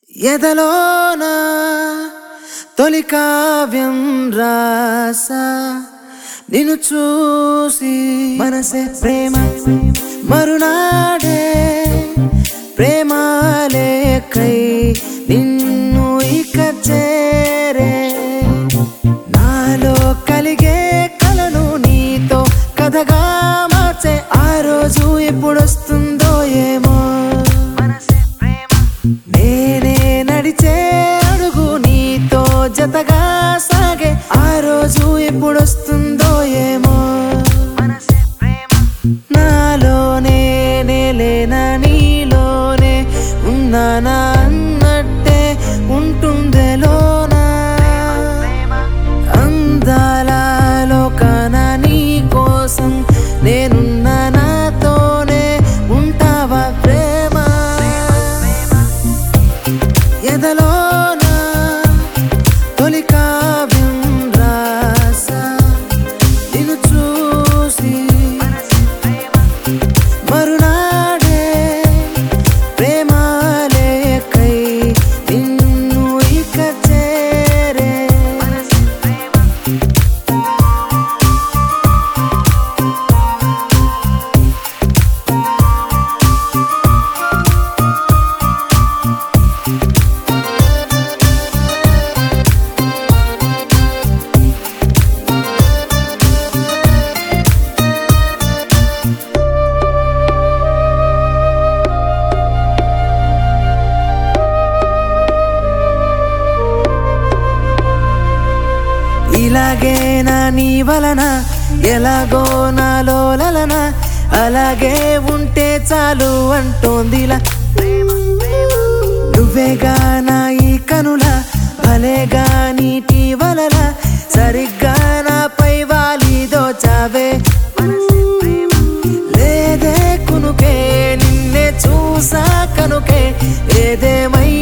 ఎదలోన తొలి కావ్యం రాసా నిన్ను చూసి మనసే ప్రేమ మరునాడే ప్రేమ లేకై నిన్ను ఇక చేరే నాలో కలిగే కలను నీతో కథగా మార్చే ఆ రోజు ఎప్పుడొస్తుందో ఏమో నేనే నడిచే అడుగు నీతో జతగా సాగే ఆ రోజు ఎప్పుడొస్తుందో ఏమో నాలోనే నేలేనా నీలోనే ఉన్నానా అన్నట్టే ఉంటుందే లోనా అందాల లోకాన నీ కోసం నేనున్న నాతోనే ఉంటావా ప్రేమ ఎదలోన తొలి కావ్యం రాసా నిన్ను చూసి మరునాడే ప్రేమ లేకై నిన్ను ఇక చేరే ఇలాగే నా నీ వలన ఎలాగో నాలో లలన అలాగే ఉంటే చాలు అంటోందిలా నువ్వేగా నా ఈ కనుల భలేగా నీటి వలన సరిగ్గా నాపై వాలి దోచావే లేదే కునుకే నిన్నే చూసా కనుకే ఏదేమై